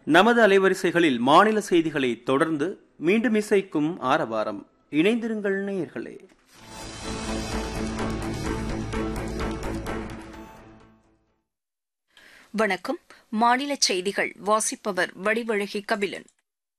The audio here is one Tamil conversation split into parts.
நமது அலைவரிசைகளில் மாநில செய்திகளை தொடர்ந்து மீண்டும் இசைக்கும் ஆரவாரம் இணைந்திருங்கள் நேயர்களே வணக்கம் மாநில செய்திகள் வாசிப்பவர் வடிவழகி கபிலன்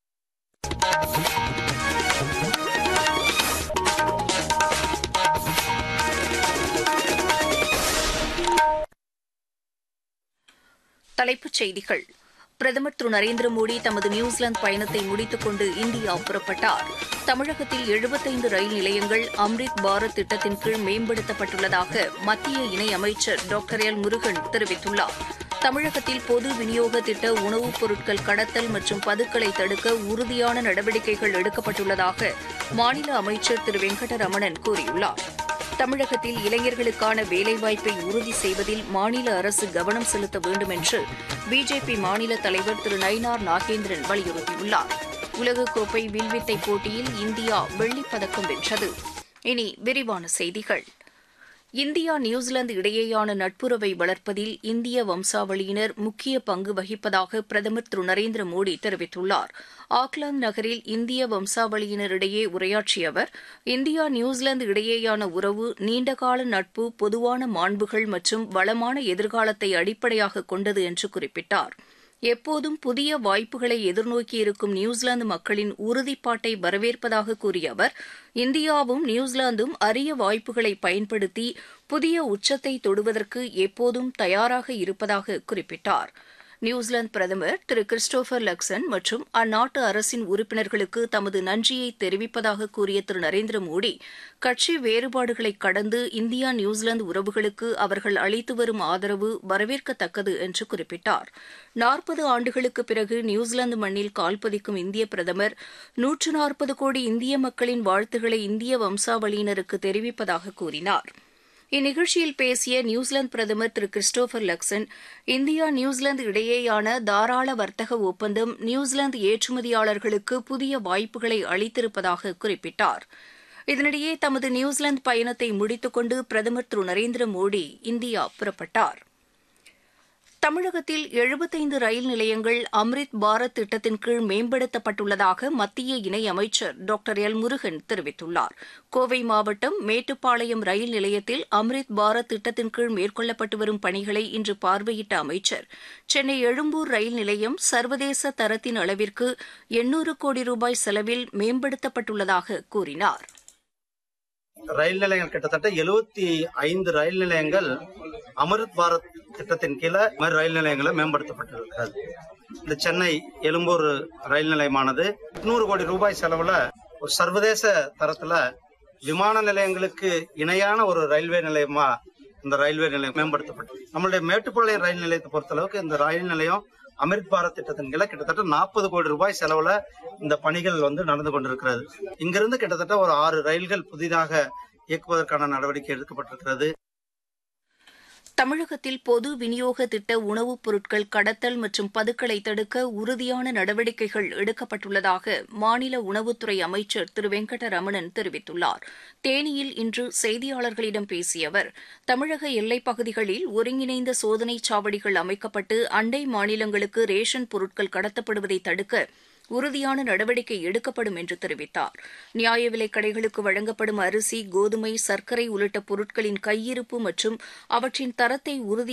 தலைப்புச் செய்திகள் பிரதமர் திரு நரேந்திர மோடி தமது நியூசிலாந்து பயணத்தை முடித்துக் கொண்டு இந்தியா புறப்பட்டார் தமிழகத்தில் எழுபத்தைந்து ரயில் நிலையங்கள் அம்ரித் பாரத் திட்டத்தின் கீழ் மேம்படுத்தப்பட்டுள்ளதாக மத்திய இணையமைச்சர் டாக்டர் எல் முருகன் தெரிவித்துள்ளார் தமிழகத்தில் பொது விநியோக திட்ட உணவுப் பொருட்கள் கடத்தல் மற்றும் பதுக்கலை தடுக்க உறுதியான நடவடிக்கைகள் எடுக்கப்பட்டுள்ளதாக மாநில அமைச்சர் திரு வெங்கடரமணன் கூறியுள்ளார் தமிழகத்தில் இளைஞர்களுக்கான வேலைவாய்ப்பை உறுதி செய்வதில் மாநில அரசு கவனம் செலுத்த வேண்டும் என்று பிஜேபி மாநில தலைவர் திரு நயினார் நாகேந்திரன் வலியுறுத்தியுள்ளார் உலகக்கோப்பை வில்வித்தை போட்டியில் இந்தியா வெள்ளிப் பதக்கம் வென்றது இனி விரிவான செய்திகள் இந்தியா நியூசிலாந்து இடையேயான நட்புறவை வளர்ப்பதில் இந்திய வம்சாவளியினர் முக்கிய பங்கு வகிப்பதாக பிரதமர் திரு நரேந்திர மோடி தெரிவித்துள்ளார் ஆக்லாந்து நகரில் இந்திய வம்சாவளியினரிடையே உரையாற்றிய அவர் இந்தியா நியூசிலாந்து இடையேயான உறவு நீண்டகால நட்பு பொதுவான மாண்புகள் மற்றும் வளமான எதிர்காலத்தை அடிப்படையாக கொண்டது என்று குறிப்பிட்டார் எப்போதும் புதிய வாய்ப்புகளை எதிர்நோக்கியிருக்கும் நியூசிலாந்து மக்களின் உறுதிப்பாட்டை வரவேற்பதாக கூறிய அவர் இந்தியாவும் நியூசிலாந்தும் அரிய வாய்ப்புகளை பயன்படுத்தி புதிய உச்சத்தை தொடுவதற்கு எப்போதும் தயாராக இருப்பதாக குறிப்பிட்டார் நியூசிலாந்து பிரதமர் திரு கிறிஸ்டோபர் லக்சன் மற்றும் அந்நாட்டு அரசின் உறுப்பினர்களுக்கு தமது நன்றியை தெரிவிப்பதாக கூறிய திரு நரேந்திர மோடி கட்சி வேறுபாடுகளை கடந்து இந்தியா நியூசிலாந்து உறவுகளுக்கு அவர்கள் அளித்து வரும் ஆதரவு வரவேற்கத்தக்கது என்று குறிப்பிட்டார் நாற்பது ஆண்டுகளுக்கு பிறகு நியூசிலாந்து மண்ணில் கால்பதிக்கும் இந்திய பிரதமர் நூற்று நாற்பது கோடி இந்திய மக்களின் வாழ்த்துக்களை இந்திய வம்சாவளியினருக்கு தெரிவிப்பதாக கூறினார் இந்நிகழ்ச்சியில் பேசிய நியூசிலாந்து பிரதமர் Thiru Christopher Luxon India New Zealand இடையேயான தாராள வர்த்தக ஒப்பந்தம் நியூசிலாந்து ஏற்றுமதியாளர்களுக்கு புதிய வாய்ப்புகளை அளித்திருப்பதாக குறிப்பிட்டார் இதனிடையே தமது நியூசிலாந்து பயணத்தை முடித்துக்கொண்டு பிரதமர் திரு நரேந்திர மோடி இந்தியா புறப்பட்டார் தமிழகத்தில் எழுபத்தைந்து ரயில் நிலையங்கள் அம்ரித் பாரத் திட்டத்தின் கீழ் மேம்படுத்தப்பட்டுள்ளதாக மத்திய இணையமைச்சர் டாக்டர் எல் முருகன் தெரிவித்துள்ளார் கோவை மாவட்டம் மேட்டுப்பாளையம் ரயில் நிலையத்தில் அம்ரித் பாரத் திட்டத்தின் கீழ் மேற்கொள்ளப்பட்டு வரும் பணிகளை இன்று பார்வையிட்ட அமைச்சர் சென்னை எழும்பூர் ரயில் நிலையம் சர்வதேச தரத்தின் அளவிற்கு எண்ணூறு கோடி ரூபாய் செலவில் மேம்படுத்தப்பட்டுள்ளதாக கூறினார் ரயில் நிலையங்கள் கிட்டத்தட்ட எழுபத்தி ஐந்து ரயில் நிலையங்கள் அமிர்த் பாரத் திட்டத்தின் கீழே ரயில் நிலையங்களை மேம்படுத்தப்பட்டிருக்கிறது இந்த சென்னை எழும்பூர் ரயில் நிலையமானது எட்நூறு கோடி ரூபாய் செலவுல ஒரு சர்வதேச தரத்துல விமான நிலையங்களுக்கு இணையான ஒரு ரயில்வே நிலையமா இந்த ரயில்வே நிலையம் மேம்படுத்தப்பட்டது நம்மளுடைய மேட்டுப்பாளையம் ரயில் நிலையத்தை பொறுத்தளவுக்கு இந்த ரயில் நிலையம் அமிர்த் பாரத் திட்டத்தின் கீழே கிட்டத்தட்ட நாற்பது கோடி ரூபாய் செலவுல இந்த பணிகள் வந்து நடந்து கொண்டிருக்கிறது இங்கிருந்து கிட்டத்தட்ட ஒரு ஆறு ரயில்கள் புதிதாக இயக்குவதற்கான நடவடிக்கை எடுக்கப்பட்டிருக்கிறது தமிழகத்தில் பொது விநியோக திட்ட உணவுப் பொருட்கள் கடத்தல் மற்றும் பதுக்கலை தடுக்க உறுதியான நடவடிக்கைகள் எடுக்கப்பட்டுள்ளதாக மாநில உணவுத்துறை அமைச்சர் திரு வெங்கடரமணன் தெரிவித்துள்ளார் தேனியில் இன்று செய்தியாளர்களிடம் பேசிய அவர் தமிழக எல்லைப் பகுதிகளில் ஒருங்கிணைந்த சோதனைச் சாவடிகள் அமைக்கப்பட்டு அண்டை மாநிலங்களுக்கு ரேஷன் பொருட்கள் கடத்தப்படுவதை தடுக்க உறுதியான நடவடிக்கை எடுக்கப்படும் என்று தெரிவித்தார் நியாய விலைக் கடைகளுக்கு வழங்கப்படும் அரிசி கோதுமை சர்க்கரை உள்ளிட்ட பொருட்களின் கையிருப்பு மற்றும் அவற்றின் தரத்தை உறுதி